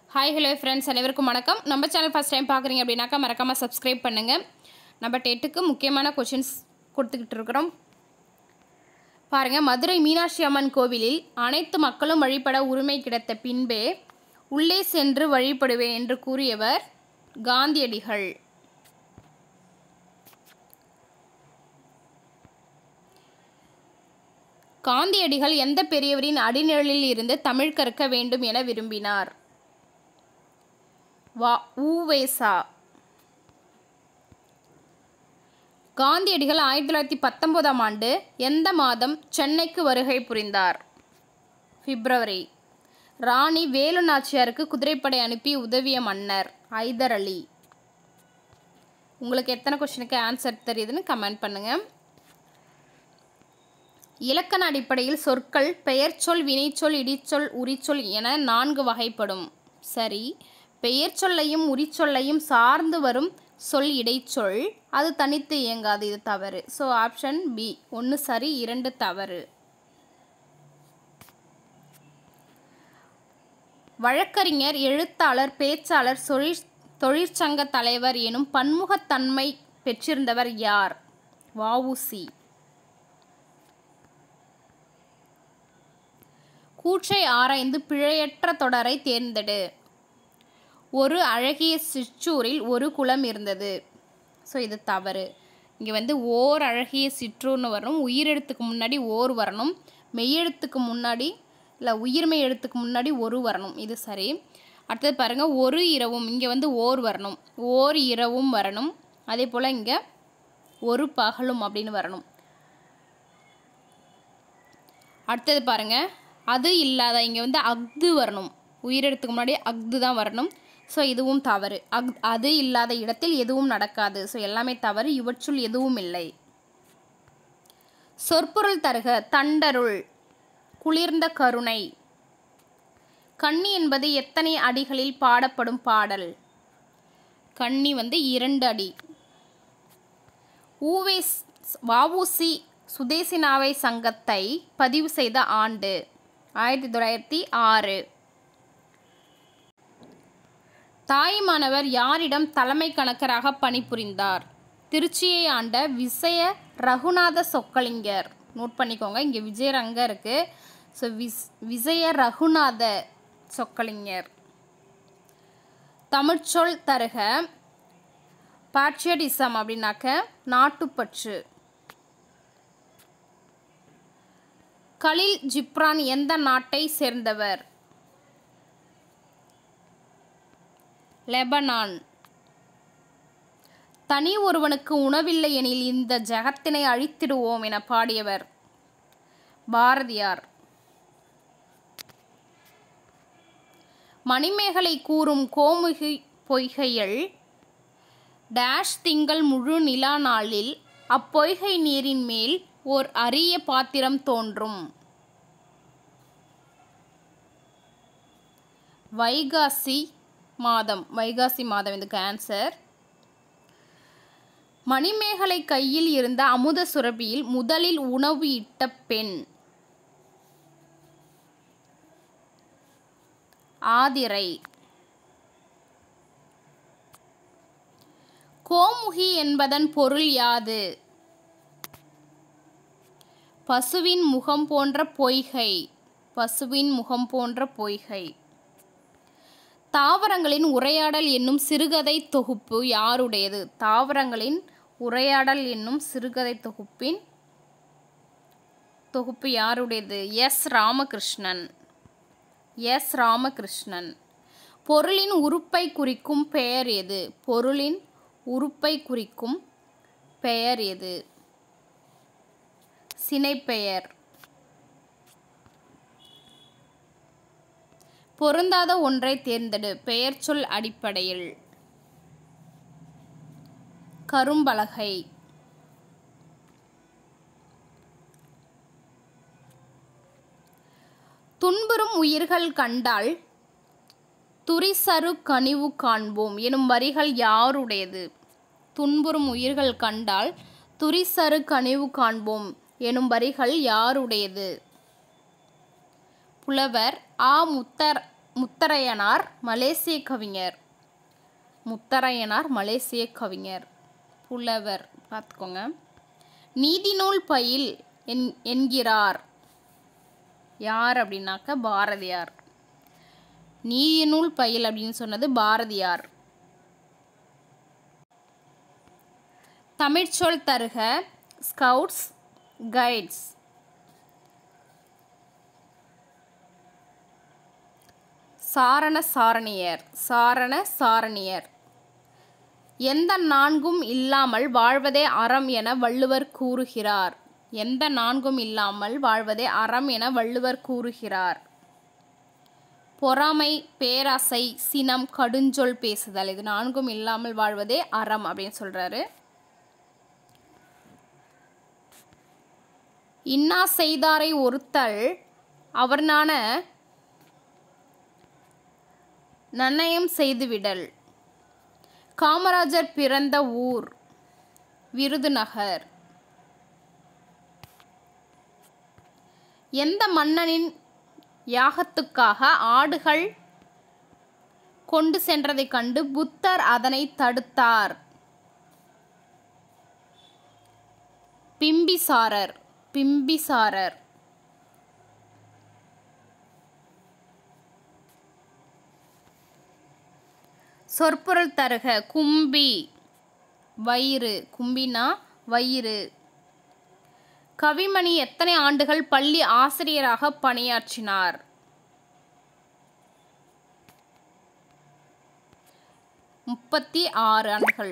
hi hello friends அனைவருக்கும் வணக்கம் நம்ம சேனல் ஃபஸ்ட் டைம் பார்க்குறீங்க அப்படின்னாக்கா மறக்காமல் சப்ஸ்கிரைப் பண்ணுங்கள் நம்ம டெட்டுக்கு முக்கியமான கொஷின்ஸ் கொடுத்துக்கிட்டு இருக்கிறோம் பாருங்கள் மதுரை மீனாட்சி அம்மன் கோவிலில் அனைத்து மக்களும் வழிபட உரிமை கிடைத்த பின்பே உள்ளே சென்று வழிபடுவேன் என்று கூறியவர் காந்தியடிகள் காந்தியடிகள் எந்த பெரியவரின் அடிநிழலில் இருந்து தமிழ் கற்க வேண்டும் என விரும்பினார் வா ஊவேசா காந்தியடிகள் ஆயிரத்தி தொள்ளாயிரத்தி பத்தொன்பதாம் ஆண்டு எந்த மாதம் சென்னைக்கு வருகை புரிந்தார் பிப்ரவரி ராணி வேலு நாச்சியாருக்கு குதிரைப்படை அனுப்பி உதவிய மன்னர் ஐதர் அலி உங்களுக்கு எத்தனை கொஸ்டினுக்கு ஆன்சர் தெரியுதுன்னு கமெண்ட் பண்ணுங்கள் இலக்கண அடிப்படையில் சொற்கள் பெயர்ச்சொல் வினைச்சொல் இடிச்சொல் உரிச்சொல் என நான்கு வகைப்படும் சரி பெயர்ச்சொல்லையும் உரிச்சொல்லையும் சார்ந்து வரும் சொல் இடைச்சொல் அது தனித்து இயங்காது இது தவறு ஸோ ஆப்ஷன் பி ஒன்று சரி இரண்டு தவறு வழக்கறிஞர் எழுத்தாளர் பேச்சாளர் தொழிற் தொழிற்சங்க தலைவர் எனும் பன்முகத்தன்மை பெற்றிருந்தவர் யார் வஉசி கூற்றை ஆராய்ந்து பிழையற்ற தொடரை தேர்ந்தெடு ஒரு அழகிய சிற்றூரில் ஒரு குளம் இருந்தது ஸோ இது தவறு இங்கே வந்து ஓர் அழகிய சிற்றூர்னு வரணும் உயிரெழுத்துக்கு முன்னாடி ஓர் வரணும் மெய்யெழுத்துக்கு முன்னாடி இல்லை உயிர்மெய் எழுத்துக்கு முன்னாடி ஒரு வரணும் இது சரி அடுத்தது பாருங்கள் ஒரு இரவும் இங்கே வந்து ஓர் வரணும் ஓர் இரவும் வரணும் அதே போல் இங்கே ஒரு பகலும் அப்படின்னு வரணும் அடுத்தது பாருங்கள் அது இல்லாத இங்கே வந்து அஃது வரணும் உயிரெழுத்துக்கு முன்னாடி அஃது தான் வரணும் ஸோ இதுவும் தவறு அக் அது இல்லாத இடத்தில் எதுவும் நடக்காது ஸோ எல்லாமே தவறு இவற்றுள் எதுவும் இல்லை சொற்பொருள் தருக தண்டருள் குளிர்ந்த கருணை கன்னி என்பது எத்தனை அடிகளில் பாடப்படும் பாடல் கன்னி வந்து இரண்டு அடி ஊவே வஉசி சுதேசினாவை சங்கத்தை பதிவு செய்த ஆண்டு ஆயிரத்தி தொள்ளாயிரத்தி ஆறு தாய்மானவர் யாரிடம் தலைமை கணக்கராக பணிபுரிந்தார் திருச்சியை ஆண்ட விசய ரகுநாத சொக்கலிங்கர் நோட் பண்ணிக்கோங்க இங்கே விஜயரங்க இருக்குது ஸோ விஸ் விஜய ரகுநாத சொக்கலிங்கர் தமிழ்ச்சொல் தருக பாட்சியடிசம் அப்படின்னாக்க நாட்டுப்பற்று கலில் ஜிப்ரான் எந்த நாட்டை சேர்ந்தவர் லெபனான் தனி ஒருவனுக்கு உணவில்லை எனில் இந்த ஜகத்தினை அழித்திடுவோம் என பாடியவர் பாரதியார் மணிமேகலை கூறும் கோமுகி பொய்கையில் டேஷ் திங்கள் முழு நிலா நாளில் அப்பொய்கை நீரின் மேல் ஓர் அரிய பாத்திரம் தோன்றும் வைகாசி மாதம் வைகாசி மாதம் இதுக்கு ஆன்சர் மணிமேகலை கையில் இருந்த அமுத சுரபியில் முதலில் உணவு இட்ட பெண் ஆதிரை கோமுகி என்பதன் பொருள் யாது பசுவின் முகம் போன்ற பொய்கை பசுவின் முகம் போன்ற பொய்கை தாவரங்களின் உரையாடல் என்னும் சிறுகதை தொகுப்பு யாருடையது தாவரங்களின் உரையாடல் என்னும் சிறுகதை தொகுப்பின் தொகுப்பு யாருடையது எஸ் ராமகிருஷ்ணன் எஸ் ராமகிருஷ்ணன் பொருளின் உறுப்பை குறிக்கும் பெயர் எது பொருளின் உறுப்பை குறிக்கும் பெயர் எது சினைப்பெயர் பொருந்தாத ஒன்றை தேர்ந்தெடு பெயர் சொல் அடிப்படையில் கரும்பலகை துன்புறும் உயிர்கள் கண்டால் துரிசரு கனிவு காண்போம் எனும் வரிகள் யாருடையது துன்புறும் உயிர்கள் கண்டால் துரிசரு கனிவு காண்போம் எனும் வரிகள் யாருடையது புலவர் ஆ முத்தர் முத்தரையனார் மலேசிய கவிஞர் முத்தரையனார் மலேசிய கவிஞர் புலவர் பார்த்துக்கோங்க நீதிநூல் பயில் என் என்கிறார் யார் அப்படின்னாக்க பாரதியார் நீதிநூல் பயில் அப்படின்னு சொன்னது பாரதியார் தமிழ்ச்சொல் தருக ஸ்கவுட்ஸ் கைட்ஸ் சாரண சாரணியர் சாரண சாரணியர் எந்த நான்கும் இல்லாமல் வாழ்வதே அறம் என வள்ளுவர் கூறுகிறார் எந்த நான்கும் இல்லாமல் வாழ்வதே அறம் என வள்ளுவர் கூறுகிறார் பொறாமை பேராசை சினம் கடுஞ்சொல் பேசுதல் இது நான்கும் இல்லாமல் வாழ்வதே அறம் அப்படின்னு சொல்றாரு இன்னா செய்தாரை ஒருத்தல் அவர்னான நன்னயம் செய்துவிடல் காமராஜர் பிறந்த ஊர் விருதுநகர் எந்த மன்னனின் யாகத்துக்காக ஆடுகள் கொண்டு சென்றதைக் கண்டு புத்தர் அதனை தடுத்தார் பிம்பிசாரர் பிம்பிசாரர் சொற்பொருள் தருக கும்பி வயிறு கும்பினா வயிறு கவிமணி எத்தனை ஆண்டுகள் பள்ளி ஆசிரியராக பணியாற்றினார் முப்பத்தி ஆறு ஆண்டுகள்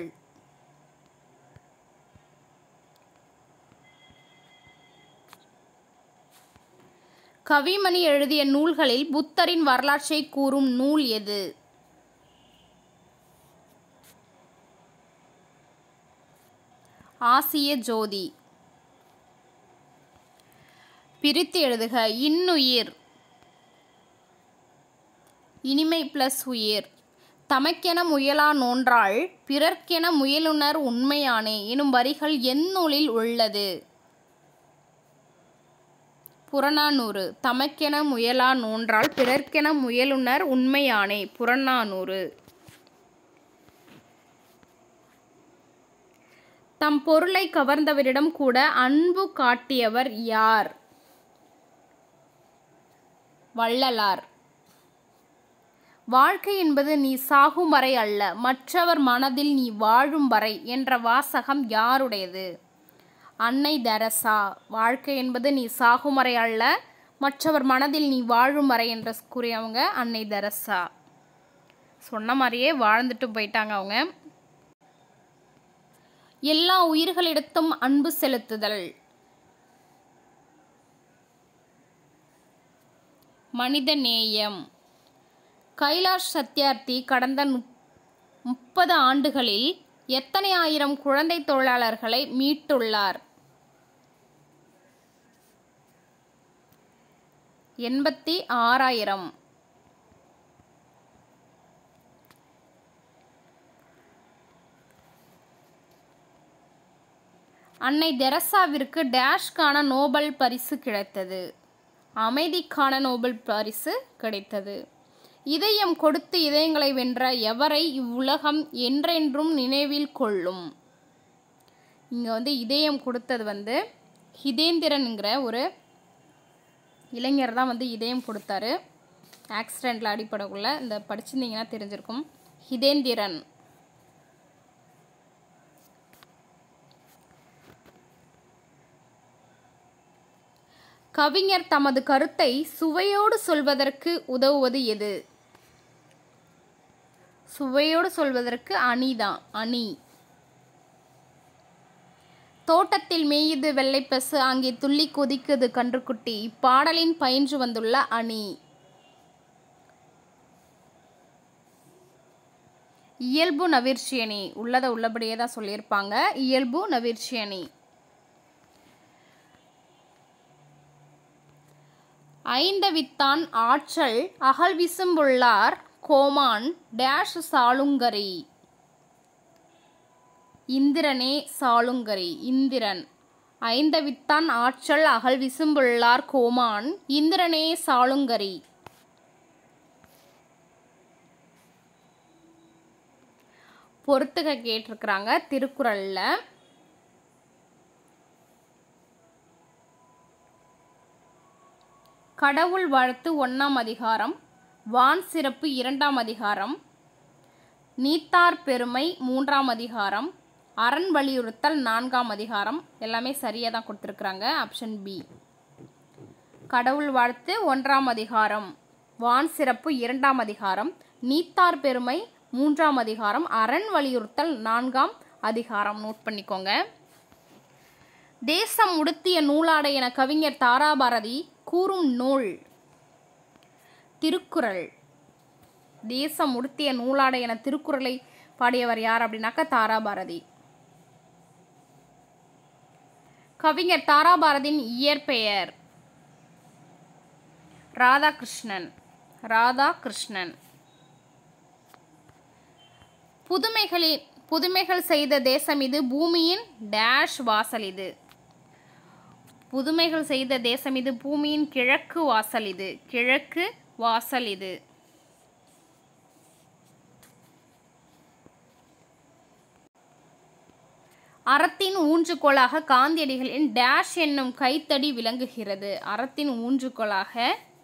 கவிமணி எழுதிய நூல்களில் புத்தரின் வரலாற்றை கூறும் நூல் எது ஆசிய ஜோதி பிரித்து எழுதுக இன்னுயிர் இனிமை பிளஸ் உயிர் தமக்கென முயலா நோன்றாள் பிறர்க்கென முயலுணர் உண்மையானே எனும் வரிகள் எந்நூலில் உள்ளது புறநானூறு தமக்கென முயலா நோன்றால் பிறர்க்கென முயலுணர் உண்மையானே புறநானூறு தம் பொருளை கவர்ந்தவரிடம் கூட அன்பு காட்டியவர் யார் வள்ளலார் வாழ்க்கை என்பது நீ சாகும் வரை அல்ல மற்றவர் மனதில் நீ வாழும் வரை என்ற வாசகம் யாருடையது அன்னை தெரசா வாழ்க்கை என்பது நீ சாகும் வரை அல்ல மற்றவர் மனதில் நீ வாழும் வரை என்று கூறியவங்க அன்னை தெரசா சொன்ன மாதிரியே வாழ்ந்துட்டு போயிட்டாங்க அவங்க எல்லா உயிர்களிடத்தும் அன்பு செலுத்துதல் மனித நேயம் கைலாஷ் சத்யார்த்தி கடந்த முப்- முப்பது ஆண்டுகளில் எத்தனை ஆயிரம் குழந்தை தொழிலாளர்களை மீட்டுள்ளார் எண்பத்தி ஆறாயிரம் அன்னை தெரசாவிற்கு டேஷ்கான நோபல் பரிசு கிடைத்தது அமைதிக்கான நோபல் பரிசு கிடைத்தது இதயம் கொடுத்து இதயங்களை வென்ற எவரை இவ்வுலகம் என்றென்றும் நினைவில் கொள்ளும் இங்கே வந்து இதயம் கொடுத்தது வந்து ஹிதேந்திரனுங்கிற ஒரு இளைஞர் தான் வந்து இதயம் கொடுத்தாரு ஆக்சிடெண்ட்டில் அடிப்படக்குள்ள இந்த படிச்சிருந்தீங்கன்னா தெரிஞ்சிருக்கும் ஹிதேந்திரன் கவிஞர் தமது கருத்தை சுவையோடு சொல்வதற்கு உதவுவது எது சுவையோடு சொல்வதற்கு அணிதான் அணி தோட்டத்தில் மேயுது வெள்ளைப்பசு அங்கே துள்ளி கொதிக்குது கன்றுக்குட்டி இப்பாடலின் பயின்று வந்துள்ள அணி இயல்பு நவிர்ச்சியணி உள்ளதை உள்ளபடியே தான் சொல்லியிருப்பாங்க இயல்பு நவிர்ச்சியணி ஐந்தவித்தான் ஆற்றல் அகல் விசும்புள்ளார் கோமான் டேஷ் சாளுங்கரி இந்திரனே சாளுங்கரி இந்திரன் ஐந்தவித்தான் ஆற்றல் அகல் விசும்புள்ளார் கோமான் இந்திரனே சாளுங்கரி பொறுத்துக கேட்டிருக்கிறாங்க திருக்குறளில் கடவுள் வாழ்த்து ஒன்றாம் அதிகாரம் வான் சிறப்பு இரண்டாம் அதிகாரம் நீத்தார் பெருமை மூன்றாம் அதிகாரம் அரண் வலியுறுத்தல் நான்காம் அதிகாரம் எல்லாமே சரியாக தான் கொடுத்துருக்குறாங்க ஆப்ஷன் பி கடவுள் வாழ்த்து ஒன்றாம் அதிகாரம் வான் சிறப்பு இரண்டாம் அதிகாரம் நீத்தார் பெருமை மூன்றாம் அதிகாரம் அரண் வலியுறுத்தல் நான்காம் அதிகாரம் நோட் பண்ணிக்கோங்க தேசம் உடுத்திய நூலாடை என கவிஞர் தாராபாரதி கூறும் நூல் திருக்குறள் தேசம் உடுத்திய நூலாடை என திருக்குறளை பாடியவர் யார் அப்படின்னாக்கா தாராபாரதி கவிஞர் தாராபாரதியின் இயற்பெயர் ராதாகிருஷ்ணன் ராதாகிருஷ்ணன் புதுமைகளின் புதுமைகள் செய்த தேசம் இது பூமியின் டேஷ் வாசல் இது புதுமைகள் செய்த தேசம் இது பூமியின் கிழக்கு வாசல் இது கிழக்கு வாசல் இது அறத்தின் ஊன்றுகோலாக காந்தியடிகளின் டேஷ் என்னும் கைத்தடி விளங்குகிறது அறத்தின் ஊன்றுகோலாக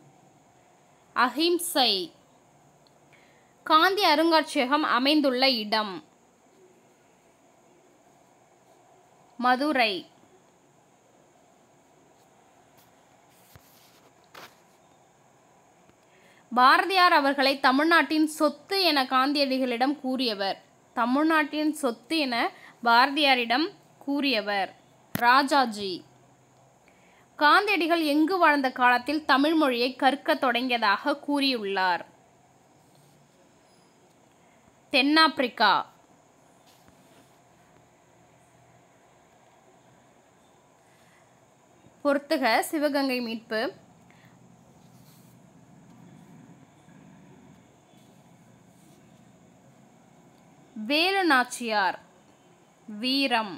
அஹிம்சை காந்தி அருங்காட்சியகம் அமைந்துள்ள இடம் மதுரை பாரதியார் அவர்களை தமிழ்நாட்டின் சொத்து என காந்தியடிகளிடம் கூறியவர் தமிழ்நாட்டின் சொத்து என பாரதியாரிடம் கூறியவர் ராஜாஜி காந்தியடிகள் எங்கு வாழ்ந்த காலத்தில் தமிழ் மொழியை கற்கத் தொடங்கியதாக கூறியுள்ளார் தென்னாப்பிரிக்கா பொறுத்துக சிவகங்கை மீட்பு வேலு நாச்சியார் வீரம்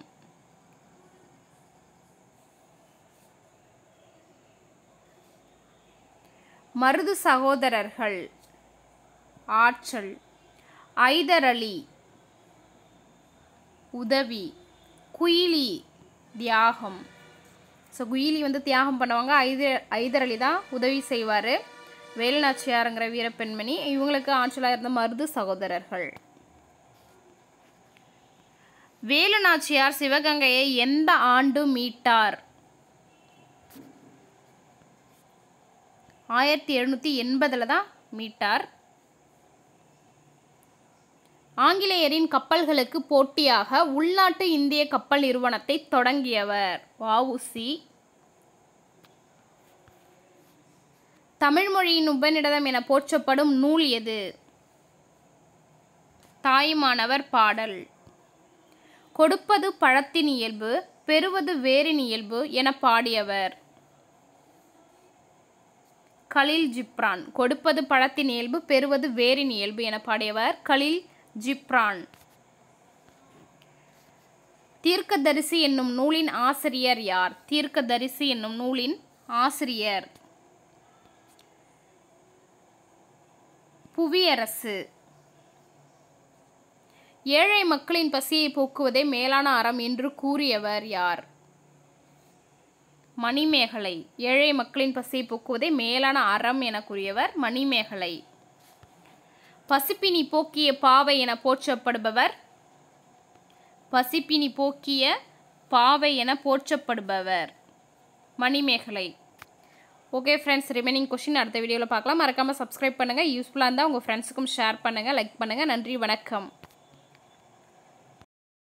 மருது சகோதரர்கள் ஆற்றல் ஐதர் அலி உதவி குயிலி தியாகம் ஸோ குயிலி வந்து தியாகம் பண்ணுவாங்க ஐத ஐதர் அலி தான் உதவி செய்வார் வேலுநாச்சியாருங்கிற வீரப்பெண்மணி இவங்களுக்கு ஆற்றலாக இருந்த மருது சகோதரர்கள் வேலுநாச்சியார் சிவகங்கையை எந்த ஆண்டு மீட்டார் ஆயிரத்தி எழுநூற்றி எண்பதில் தான் மீட்டார் ஆங்கிலேயரின் கப்பல்களுக்கு போட்டியாக உள்நாட்டு இந்திய கப்பல் நிறுவனத்தை தொடங்கியவர் வஉசி தமிழ்மொழியின் உபநிடதம் என போற்றப்படும் நூல் எது தாயுமானவர் பாடல் கொடுப்பது பழத்தின் இயல்பு பெறுவது வேரின் இயல்பு என பாடியவர் கலில் ஜிப்ரான் கொடுப்பது பழத்தின் இயல்பு பெறுவது வேரின் இயல்பு என பாடியவர் கலில் ஜிப்ரான் தீர்க்கதரிசி என்னும் நூலின் ஆசிரியர் யார் தீர்க்கதரிசி என்னும் நூலின் ஆசிரியர் புவியரசு ஏழை மக்களின் பசியை போக்குவதே மேலான அறம் என்று கூறியவர் யார் மணிமேகலை ஏழை மக்களின் பசியை போக்குவதே மேலான அறம் என கூறியவர் மணிமேகலை பசிப்பினி போக்கிய பாவை என போற்றப்படுபவர் பசிப்பினி போக்கிய பாவை என போற்றப்படுபவர் Manimekalai okay friends remaining question அடுத்த வீடியோவில் பார்க்கலாம் மறக்காமல் சப்ஸ்கிரைப் பண்ணுங்கள் யூஸ்ஃபுல்லாக இருந்தால் உங்கள் ஃப்ரெண்ட்ஸுக்கும் ஷேர் பண்ணுங்கள் லைக் பண்ணுங்கள் நன்றி வணக்கம்